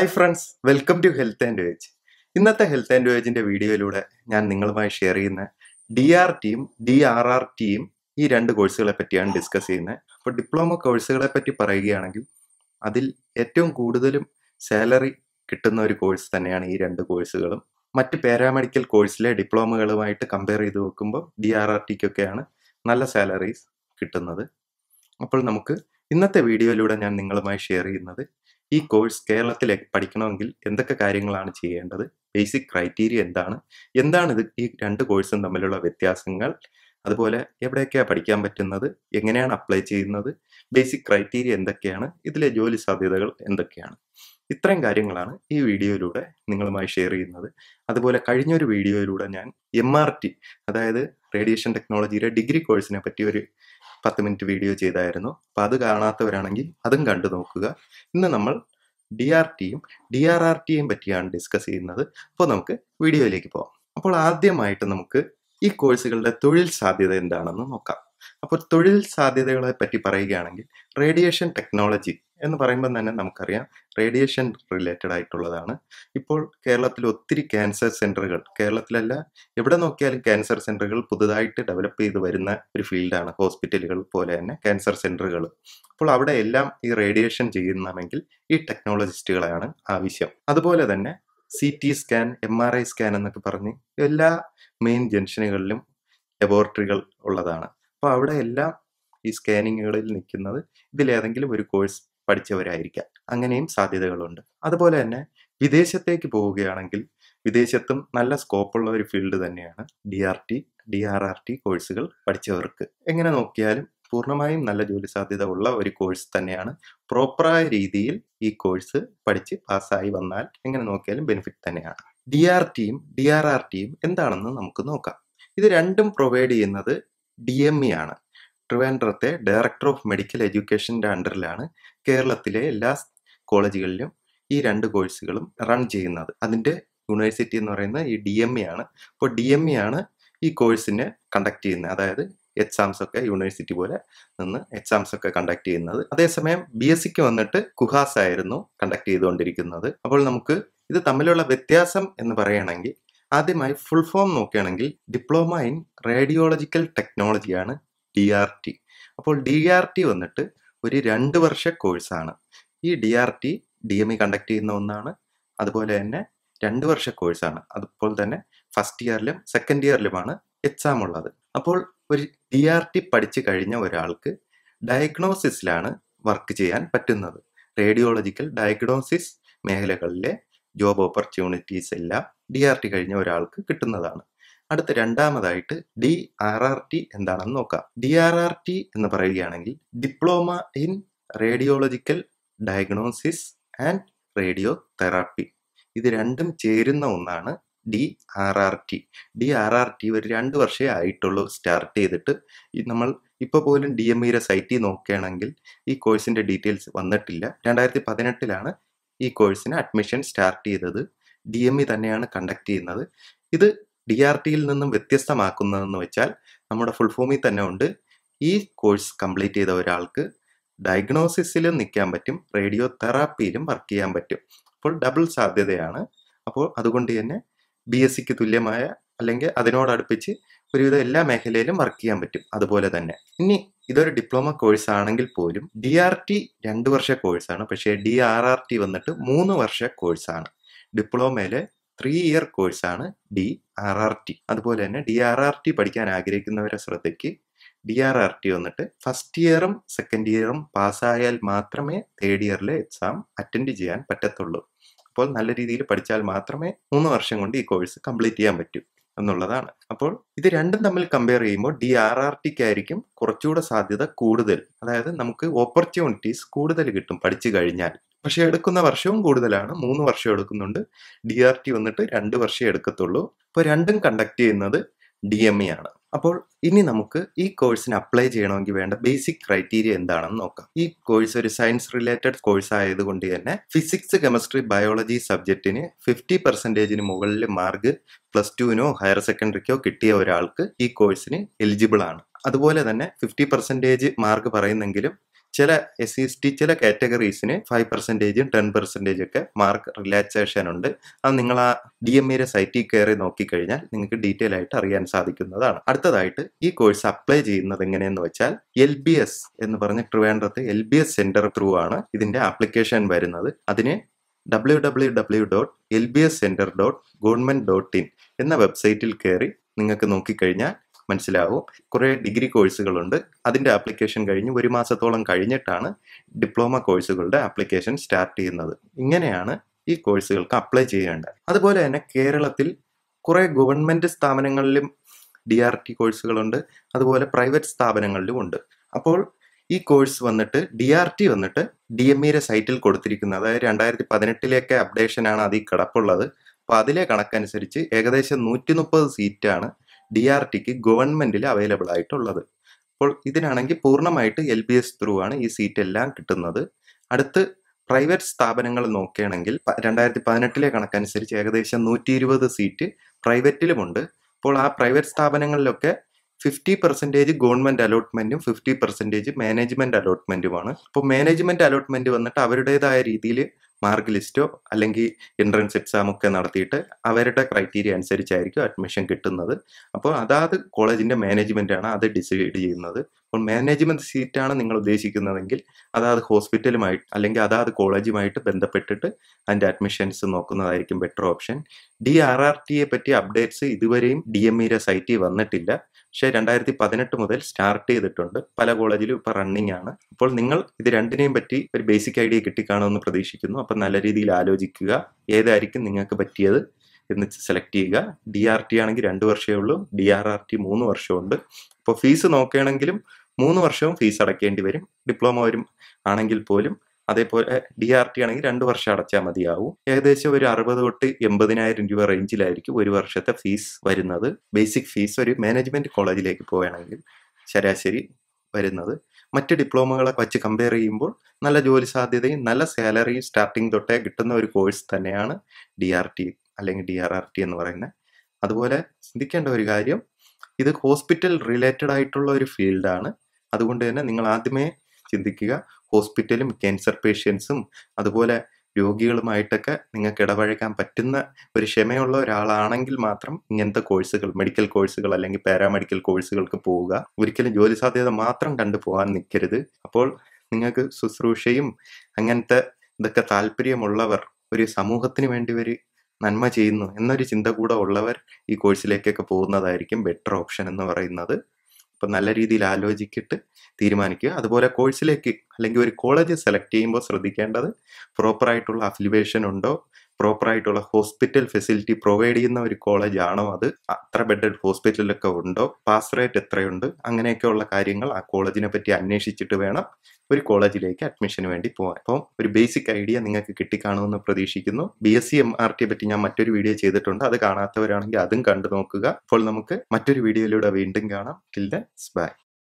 hi friends welcome to health and wage ഇന്നത്തെ health and വേജിന്റെ വീഡിയോയിലൂടെ ഞാൻ നിങ്ങളുമായി ഷെയർ ചെയ്യുന്ന ഡി ആർ ടിയും ഡി ആർ ആർ ടിയും ഈ രണ്ട് കോഴ്സുകളെ പറ്റിയാണ് ഡിസ്കസ് ചെയ്യുന്നത് അപ്പോൾ ഡിപ്ലോമ കോഴ്സുകളെ പറ്റി പറയുകയാണെങ്കിൽ അതിൽ ഏറ്റവും കൂടുതലും സാലറി കിട്ടുന്ന ഒരു കോഴ്സ് തന്നെയാണ് ഈ രണ്ട് കോഴ്സുകളും മറ്റ് പാരാമെഡിക്കൽ കോഴ്സിലെ ഡിപ്ലോമകളുമായിട്ട് കമ്പയർ ചെയ്ത് നോക്കുമ്പോൾ ഡി ആർ ആർ ടിക്കൊക്കെയാണ് നല്ല സാലറീസ് കിട്ടുന്നത് അപ്പോൾ നമുക്ക് ഇന്നത്തെ വീഡിയോയിലൂടെ ഞാൻ നിങ്ങളുമായി ഷെയർ ചെയ്യുന്നത് ഈ കോഴ്സ് കേരളത്തിൽ പഠിക്കണമെങ്കിൽ എന്തൊക്കെ കാര്യങ്ങളാണ് ചെയ്യേണ്ടത് ബേസിക് ക്രൈറ്റീരിയ എന്താണ് എന്താണ് ഇത് ഈ രണ്ട് കോഴ്സും തമ്മിലുള്ള വ്യത്യാസങ്ങൾ അതുപോലെ എവിടെയൊക്കെയാണ് പഠിക്കാൻ പറ്റുന്നത് എങ്ങനെയാണ് അപ്ലൈ ചെയ്യുന്നത് ബേസിക് ക്രൈറ്റീരിയ എന്തൊക്കെയാണ് ഇതിലെ ജോലി സാധ്യതകൾ എന്തൊക്കെയാണ് ഇത്രയും കാര്യങ്ങളാണ് ഈ വീഡിയോയിലൂടെ നിങ്ങളുമായി ഷെയർ ചെയ്യുന്നത് അതുപോലെ കഴിഞ്ഞൊരു വീഡിയോയിലൂടെ ഞാൻ എം ആർ ടി അതായത് റേഡിയേഷൻ ടെക്നോളജിയുടെ ഡിഗ്രി കോഴ്സിനെ പറ്റി ഒരു പത്ത് മിനിറ്റ് വീഡിയോ ചെയ്തായിരുന്നു അപ്പോൾ അത് കാണാത്തവരാണെങ്കിൽ അതും കണ്ടു നോക്കുക ഇന്ന് നമ്മൾ ഡി ആർ ടിയും ഡി ആർ ആർ ടിയും പറ്റിയാണ് ഡിസ്കസ് ചെയ്യുന്നത് അപ്പോൾ നമുക്ക് വീഡിയോയിലേക്ക് പോകാം അപ്പോൾ ആദ്യമായിട്ട് നമുക്ക് ഈ കോഴ്സുകളുടെ തൊഴിൽ സാധ്യത എന്താണെന്ന് നോക്കാം അപ്പോൾ തൊഴിൽ സാധ്യതകളെ പറ്റി പറയുകയാണെങ്കിൽ റേഡിയേഷൻ ടെക്നോളജി എന്ന് പറയുമ്പോൾ തന്നെ നമുക്കറിയാം റേഡിയേഷൻ റിലേറ്റഡ് ആയിട്ടുള്ളതാണ് ഇപ്പോൾ കേരളത്തിൽ ഒത്തിരി ക്യാൻസർ സെന്ററുകൾ കേരളത്തിലല്ല എവിടെ നോക്കിയാലും ക്യാൻസർ സെന്ററുകൾ പുതുതായിട്ട് ഡെവലപ്പ് ചെയ്ത് വരുന്ന ഒരു ഫീൽഡാണ് ഹോസ്പിറ്റലുകൾ പോലെ തന്നെ ക്യാൻസർ സെന്ററുകൾ അപ്പോൾ അവിടെ എല്ലാം ഈ റേഡിയേഷൻ ചെയ്യുന്നമെങ്കിൽ ഈ ടെക്നോളജിസ്റ്റുകളാണ് ആവശ്യം അതുപോലെ തന്നെ C T scan M R I scan എന്നൊക്കെ പറഞ്ഞ് എല്ലാ മെയിൻ ജംഗ്ഷനുകളിലും ലബോറട്ടറികൾ ഉള്ളതാണ് അപ്പോൾ അവിടെ എല്ലാം ഈ സ്കാനിങ്ങുകളിൽ നിൽക്കുന്നത് ഇതിലേതെങ്കിലും ഒരു കോഴ്സ് പഠിച്ചവരായിരിക്കാം അങ്ങനെയും സാധ്യതകളുണ്ട് അതുപോലെ തന്നെ വിദേശത്തേക്ക് പോവുകയാണെങ്കിൽ വിദേശത്തും നല്ല സ്കോപ്പുള്ള ഒരു ഫീൽഡ് തന്നെയാണ് D R T D R R T കോഴ്സുകൾ പഠിച്ചവർക്ക് എങ്ങനെ നോക്കിയാലും പൂർണ്ണമായും നല്ല ജോലി സാധ്യത ഉള്ള ഒരു കോഴ്സ് തന്നെയാണ് പ്രോപ്പറായ രീതിയിൽ ഈ കോഴ്സ് പഠിച്ച് പാസ്സായി വന്നാൽ എങ്ങനെ നോക്കിയാലും ബെനിഫിറ്റ് തന്നെയാണ് ഡി ആർ ടിയും ഡി ആർ ആർ ടിയും എന്താണെന്ന് നമുക്ക് നോക്കാം ഇത് രണ്ടും പ്രൊവൈഡ് ചെയ്യുന്നത് ഡി എം ഇ ആണ് ട്രിവാൻഡ്രത്തെ ഡയറക്ടർ ഓഫ് മെഡിക്കൽ എഡ്യൂക്കേഷൻ്റെ അണ്ടറിലാണ് കേരളത്തിലെ എല്ലാ കോളേജുകളിലും ഈ രണ്ട് കോഴ്സുകളും റൺ ചെയ്യുന്നത് അതിൻ്റെ യൂണിവേഴ്സിറ്റി എന്ന് പറയുന്നത് ഈ ഡി എം ഇ ആണ് അപ്പോൾ ഡി എം ഇ ആണ് ഈ കോഴ്സിനെ കണ്ടക്ട് ചെയ്യുന്നത് അതായത് എക്സാംസ് ഒക്കെ യൂണിവേഴ്സിറ്റി പോലെ നിന്ന് എക്സാംസ് ഒക്കെ കണ്ടക്ട് ചെയ്യുന്നത് അതേസമയം ബി എസ് സിക്ക് വന്നിട്ട് കുഹാസ് ആയിരുന്നു കണ്ടക്ട് ചെയ്തുകൊണ്ടിരിക്കുന്നത് അപ്പോൾ നമുക്ക് ഇത് തമ്മിലുള്ള വ്യത്യാസം എന്ന് പറയുകയാണെങ്കിൽ ആദ്യമായി ഫുൾ ഫോം നോക്കുകയാണെങ്കിൽ ഡിപ്ലോമ ഇൻ റേഡിയോളജിക്കൽ ടെക്നോളജിയാണ് ഡി ആർ ടി അപ്പോൾ ഡി ആർ ടി വന്നിട്ട് ഒരു രണ്ട് വർഷ കോഴ്സാണ് ഈ D R T D M E conduct ചെയ്യുന്ന ഒന്നാണ് അതുപോലെ തന്നെ രണ്ട് വർഷ കോഴ്സാണ് അതുപോലെ തന്നെ ഫസ്റ്റ് ഇയറിലും സെക്കൻഡ് ഇയറിലുമാണ് എക്സാം ഉള്ളത് അപ്പോൾ ഒരു ഡി ആർ ടി പഠിച്ചു കഴിഞ്ഞ ഒരാൾക്ക് ഡയഗ്നോസിസിലാണ് വർക്ക് ചെയ്യാൻ പറ്റുന്നത് റേഡിയോളജിക്കൽ ഡയഗ്നോസിസ് മേഖലകളിലെ ജോബ് ഓപ്പർച്യൂണിറ്റീസ് എല്ലാം ഡി ആർ ടി കഴിഞ്ഞ ഒരാൾക്ക് കിട്ടുന്നതാണ് അടുത്ത രണ്ടാമതായിട്ട് ഡി ആർ ആർ ടി എന്താണെന്ന് നോക്കാം ഡി ആർ ആർ ടി എന്ന് പറയുകയാണെങ്കിൽ diploma in radiological diagnosis and radiotherapy ഇത് രണ്ടും ചേരുന്ന ഒന്നാണ് D R R T D R R T ഒരു രണ്ട് വർഷമേ ആയിട്ടുള്ളൂ സ്റ്റാർട്ട് ചെയ്തിട്ട് നമ്മൾ ഇപ്പോൾ പോലും ഡി എം ഇയുടെ സൈറ്റിൽ നോക്കുകയാണെങ്കിൽ ഈ കോഴ്സിൻ്റെ ഡീറ്റെയിൽസ് വന്നിട്ടില്ല രണ്ടായിരത്തി പതിനെട്ടിലാണ് ഈ കോഴ്സിന് അഡ്മിഷൻ സ്റ്റാർട്ട് ചെയ്തത് ഡി എം ഇ തന്നെയാണ് കണ്ടക്ട് ചെയ്യുന്നത് ഇത് ഡി ആർ ടിയിൽ നിന്നും വ്യത്യസ്തമാക്കുന്നതെന്ന് വെച്ചാൽ നമ്മുടെ ഫുൾ ഫോമിൽ തന്നെ ഉണ്ട് ഈ കോഴ്സ് കംപ്ലീറ്റ് ചെയ്ത ഒരാൾക്ക് ഡയഗ്നോസിസിലും നിൽക്കാൻ പറ്റും റേഡിയോ തെറാപ്പിയിലും വർക്ക് ചെയ്യാൻ പറ്റും അപ്പോൾ ഡബിൾ സാധ്യതയാണ് അപ്പോൾ അതുകൊണ്ട് തന്നെ ബി എസ് സിക്ക് തുല്യമായ അല്ലെങ്കിൽ അതിനോടടുപ്പിച്ച് ഒരുവിധം എല്ലാ മേഖലയിലും വർക്ക് ചെയ്യാൻ പറ്റും അതുപോലെ തന്നെ ഇനി ഇതൊരു ഡിപ്ലോമ കോഴ്സ് ആണെങ്കിൽ പോലും ഡി ആർ ടി രണ്ട് വർഷ കോഴ്സാണ് പക്ഷേ ഡി ആർ ആർ ടി വന്നിട്ട് മൂന്ന് വർഷ കോഴ്സാണ് ഡിപ്ലോമയിലെ ത്രീ ഇയർ കോഴ്സാണ് ഡി ആർ ആർ ടി അതുപോലെ തന്നെ ഡി ആർ ആർ ടി പഠിക്കാൻ ആഗ്രഹിക്കുന്നവരെ ശ്രദ്ധയ്ക്ക് ഡി ആർ ആർ ടി വന്നിട്ട് ഫസ്റ്റ് ഇയറും സെക്കൻഡ് ഇയറും പാസ്സായാൽ മാത്രമേ തേർഡ് ഇയറിലെ എക്സാം അറ്റൻഡ് ചെയ്യാൻ പറ്റത്തുള്ളൂ അപ്പോൾ നല്ല രീതിയിൽ പഠിച്ചാൽ മാത്രമേ മൂന്ന് വർഷം കൊണ്ട് ഈ കോഴ്സ് കംപ്ലീറ്റ് ചെയ്യാൻ പറ്റൂ എന്നുള്ളതാണ് അപ്പോൾ ഇത് രണ്ടും തമ്മിൽ കമ്പയർ ചെയ്യുമ്പോൾ ഡി ആർ ആർ ടിക്ക് ആയിരിക്കും കുറച്ചുകൂടെ സാധ്യത കൂടുതൽ അതായത് നമുക്ക് ഓപ്പർച്യൂണിറ്റീസ് കൂടുതൽ കിട്ടും പഠിച്ചു കഴിഞ്ഞാൽ പക്ഷെ എടുക്കുന്ന വർഷവും കൂടുതലാണ് മൂന്ന് വർഷം എടുക്കുന്നുണ്ട് ഡി ആർ ടി വന്നിട്ട് രണ്ട് വർഷം എടുക്കത്തുള്ളൂ അപ്പോൾ രണ്ടും കണ്ടക്ട് ചെയ്യുന്നത് ഡി എം ഇ ആണ് അപ്പോൾ ഇനി നമുക്ക് ഈ കോഴ്സിന് അപ്ലൈ ചെയ്യണമെങ്കിൽ വേണ്ട ബേസിക് ക്രൈറ്റീരിയ എന്താണെന്ന് നോക്കാം ഈ കോഴ്സ് ഒരു സയൻസ് റിലേറ്റഡ് കോഴ്സ് ആയതുകൊണ്ട് തന്നെ ഫിസിക്സ് കെമിസ്ട്രി ബയോളജി സബ്ജക്റ്റിന് ഫിഫ്റ്റി പെർസെൻറ്റേജിന് മുകളിൽ മാർക്ക് പ്ലസ് ടുവിനോ ഹയർ സെക്കൻഡറിക്കോ കിട്ടിയ ഒരാൾക്ക് ഈ കോഴ്സിന് എലിജിബിൾ ആണ് അതുപോലെ തന്നെ ഫിഫ്റ്റി പെർസെൻറ്റേജ് മാർക്ക് പറയുന്നെങ്കിലും ചില എസ് സി എസ് ടി ചില കാറ്റഗറീസിന് ഫൈവ് പെർസെൻറ്റേജും ടെൻ പെർസെൻറ്റേജ് ഒക്കെ മാർക്ക് റിലാക്സേഷൻ ഉണ്ട് അത് നിങ്ങൾ ആ ഡി എം ഇയുടെ സൈറ്റിൽ കയറി നോക്കിക്കഴിഞ്ഞാൽ നിങ്ങൾക്ക് ഡീറ്റെയിൽ ആയിട്ട് അറിയാൻ സാധിക്കുന്നതാണ് അടുത്തതായിട്ട് ഈ കോഴ്സ് അപ്ലൈ ചെയ്യുന്നത് എങ്ങനെയെന്ന് വെച്ചാൽ എൽ ബി എസ് എന്ന് പറഞ്ഞ ട്രിവാൻഡ്രത്ത് L B S centre through ആണ് ഇതിന്റെ ആപ്ലിക്കേഷൻ വരുന്നത് അതിന് W W W dot L B S centre dot government dot in എന്ന വെബ്സൈറ്റിൽ കയറി നിങ്ങൾക്ക് നോക്കിക്കഴിഞ്ഞാൽ മനസ്സിലാവും കുറേ ഡിഗ്രി കോഴ്സുകളുണ്ട് അതിൻ്റെ ആപ്ലിക്കേഷൻ കഴിഞ്ഞ് ഒരു മാസത്തോളം കഴിഞ്ഞിട്ടാണ് ഡിപ്ലോമ കോഴ്സുകളുടെ ആപ്ലിക്കേഷൻ സ്റ്റാർട്ട് ചെയ്യുന്നത് ഇങ്ങനെയാണ് ഈ കോഴ്സുകൾക്ക് അപ്ലൈ ചെയ്യേണ്ടത് അതുപോലെ തന്നെ കേരളത്തിൽ കുറേ ഗവൺമെൻറ് സ്ഥാപനങ്ങളിലും ഡി ആർ ടി കോഴ്സുകളുണ്ട് അതുപോലെ പ്രൈവറ്റ് സ്ഥാപനങ്ങളിലും ഉണ്ട് അപ്പോൾ ഈ കോഴ്സ് വന്നിട്ട് ഡി ആർ ടി വന്നിട്ട് ഡി എം ഇയുടെ സൈറ്റിൽ കൊടുത്തിരിക്കുന്നത് അതായത് രണ്ടായിരത്തി പതിനെട്ടിലേക്ക് അപ്ഡേഷനാണ് അതിൽ കിടപ്പുള്ളത് അപ്പോൾ അതിലെ കണക്കനുസരിച്ച് ഏകദേശം നൂറ്റി മുപ്പത് സീറ്റാണ് ഡി ആർ ടിക്ക് ഗവൺമെന്റിൽ അവൈലബിൾ ആയിട്ടുള്ളത് അപ്പോൾ ഇതിനാണെങ്കിൽ പൂർണ്ണമായിട്ട് എൽ ബി എസ് ത്രൂ ആണ് ഈ സീറ്റ് എല്ലാം കിട്ടുന്നത് അടുത്ത് പ്രൈവറ്റ് സ്ഥാപനങ്ങൾ നോക്കുകയാണെങ്കിൽ രണ്ടായിരത്തി പതിനെട്ടിലെ കണക്കനുസരിച്ച് ഏകദേശം നൂറ്റി ഇരുപത് സീറ്റ് പ്രൈവറ്റിലുമുണ്ട് അപ്പോൾ ആ പ്രൈവറ്റ് സ്ഥാപനങ്ങളിലൊക്കെ ഫിഫ്റ്റി പെർസെൻറ്റേജ് ഗവൺമെന്റ് അലോട്ട്മെന്റും ഫിഫ്റ്റി പെർസെൻറ്റേജ് മാനേജ്മെന്റ് അലോട്ട്മെന്റുമാണ് അപ്പോൾ മാനേജ്മെന്റ് അലോട്ട്മെന്റ് വന്നിട്ട് അവരുടേതായ രീതിയിൽ മാർക്ക് ലിസ്റ്റോ അല്ലെങ്കിൽ എൻട്രൻസ് എക്സാം ഒക്കെ നടത്തിയിട്ട് അവരുടെ ക്രൈറ്റീരിയ അനുസരിച്ചായിരിക്കും അഡ്മിഷൻ കിട്ടുന്നത് അപ്പോൾ അതാത് കോളേജിന്റെ മാനേജ്മെന്റ് ആണ് അത് ഡിസൈഡ് ചെയ്യുന്നത് അപ്പോൾ മാനേജ്മെന്റ് സീറ്റാണ് നിങ്ങൾ ഉദ്ദേശിക്കുന്നതെങ്കിൽ അതാത് ഹോസ്പിറ്റലുമായിട്ട് അല്ലെങ്കിൽ അതാത് കോളേജുമായിട്ട് ബന്ധപ്പെട്ടിട്ട് അതിന്റെ അഡ്മിഷൻസ് നോക്കുന്നതായിരിക്കും better option D R R ടിയെ പറ്റിയ അപ്ഡേറ്റ്സ് ഇതുവരെയും ഡി എം ഇയുടെ സൈറ്റിൽ വന്നിട്ടില്ല പക്ഷേ രണ്ടായിരത്തി പതിനെട്ട് മുതൽ സ്റ്റാർട്ട് ചെയ്തിട്ടുണ്ട് പല കോളേജിലും ഇപ്പോൾ റണ്ണിങ് ആണ് അപ്പോൾ നിങ്ങൾ ഇത് രണ്ടിനെയും പറ്റി ഒരു ബേസിക് ഐഡിയ കിട്ടിക്കാണുമെന്ന് പ്രതീക്ഷിക്കുന്നു അപ്പം നല്ല രീതിയിൽ ആലോചിക്കുക ഏതായിരിക്കും നിങ്ങൾക്ക് പറ്റിയത് എന്ന് സെലക്ട് ചെയ്യുക ഡി ആർ ടി ആണെങ്കിൽ രണ്ട് വർഷമേ ഉള്ളൂ ഡി ആർ ആർ ടി മൂന്ന് വർഷമുണ്ട് അപ്പോൾ ഫീസ് നോക്കുകയാണെങ്കിലും മൂന്ന് വർഷവും ഫീസ് അടയ്ക്കേണ്ടി വരും ഡിപ്ലോമ വരും ആണെങ്കിൽ പോലും അതേപോലെ ഡി ആർ ടി ആണെങ്കിൽ രണ്ട് വർഷം അടച്ചാൽ മതിയാവും ഏകദേശം ഒരു അറുപത് തൊട്ട് എൺപതിനായിരം രൂപ റേഞ്ചിലായിരിക്കും ഒരു വർഷത്തെ ഫീസ് വരുന്നത് ബേസിക് ഫീസ് ഒരു മാനേജ്മെന്റ് കോളേജിലേക്ക് പോവുകയാണെങ്കിൽ ശരാശരി വരുന്നത് മറ്റ് ഡിപ്ലോമകളെ വച്ച് കമ്പയർ ചെയ്യുമ്പോൾ നല്ല ജോലി സാധ്യതയും നല്ല സാലറിയും സ്റ്റാർട്ടിങ് തൊട്ടേ കിട്ടുന്ന ഒരു കോഴ്സ് തന്നെയാണ് ഡി ആർ ടി അല്ലെങ്കിൽ ഡി ആർ ആർ ടി എന്ന് പറയുന്നത് അതുപോലെ ചിന്തിക്കേണ്ട ഒരു കാര്യം ഇത് ഹോസ്പിറ്റൽ റിലേറ്റഡ് ആയിട്ടുള്ള ഒരു ഫീൽഡാണ് അതുകൊണ്ട് തന്നെ നിങ്ങൾ ആദ്യമേ ചിന്തിക്കുക ഹോസ്പിറ്റലും ക്യാൻസർ പേഷ്യൻസും അതുപോലെ രോഗികളുമായിട്ടൊക്കെ നിങ്ങൾക്ക് ഇടപഴകാൻ പറ്റുന്ന ഒരു ക്ഷമയുള്ള ഒരാളാണെങ്കിൽ മാത്രം ഇങ്ങനത്തെ കോഴ്സുകൾ മെഡിക്കൽ കോഴ്സുകൾ അല്ലെങ്കിൽ പാരാമെഡിക്കൽ കോഴ്സുകൾക്ക് പോവുക ഒരിക്കലും ജോലി സാധ്യത മാത്രം കണ്ടു പോകാൻ നിൽക്കരുത് അപ്പോൾ നിങ്ങൾക്ക് ശുശ്രൂഷയും അങ്ങനത്തെ ഇതൊക്കെ താല്പര്യമുള്ളവർ ഒരു സമൂഹത്തിന് വേണ്ടി ഒരു നന്മ ചെയ്യുന്നു എന്നൊരു ചിന്ത കൂടെ ഉള്ളവർ ഈ കോഴ്സിലേക്കൊക്കെ പോകുന്നതായിരിക്കും ബെറ്റർ ഓപ്ഷൻ എന്ന് പറയുന്നത് അപ്പം നല്ല രീതിയിൽ ആലോചിച്ചിട്ട് തീരുമാനിക്കുക അതുപോലെ കോഴ്സിലേക്ക് അല്ലെങ്കിൽ ഒരു കോളേജ് സെലക്ട് ചെയ്യുമ്പോൾ ശ്രദ്ധിക്കേണ്ടത് പ്രോപ്പറായിട്ടുള്ള അഫിലിവേഷൻ ഉണ്ടോ പ്രോപ്പറായിട്ടുള്ള ഹോസ്പിറ്റൽ ഫെസിലിറ്റി പ്രൊവൈഡ് ചെയ്യുന്ന ഒരു കോളേജ് ആണോ അത് അത്ര ബെഡഡ് ഹോസ്പിറ്റലൊക്കെ ഉണ്ടോ പാസ് റേറ്റ് എത്രയുണ്ട് അങ്ങനെയൊക്കെയുള്ള കാര്യങ്ങൾ ആ കോളേജിനെ പറ്റി അന്വേഷിച്ചിട്ട് വേണം ഒരു കോളേജിലേക്ക് അഡ്മിഷന് വേണ്ടി പോകാൻ അപ്പം ഒരു ബേസിക് ഐഡിയ നിങ്ങൾക്ക് കിട്ടിക്കാണുമെന്ന് പ്രതീക്ഷിക്കുന്നു B S C M R ടിയെ പറ്റി ഞാൻ മറ്റൊരു വീഡിയോ ചെയ്തിട്ടുണ്ട് അത് കാണാത്തവരാണെങ്കിൽ അതും കണ്ടു നോക്കുക അപ്പോൾ നമുക്ക് മറ്റൊരു വീഡിയോയിലൂടെ വീണ്ടും കാണാം ടിൽ ദ ബൈ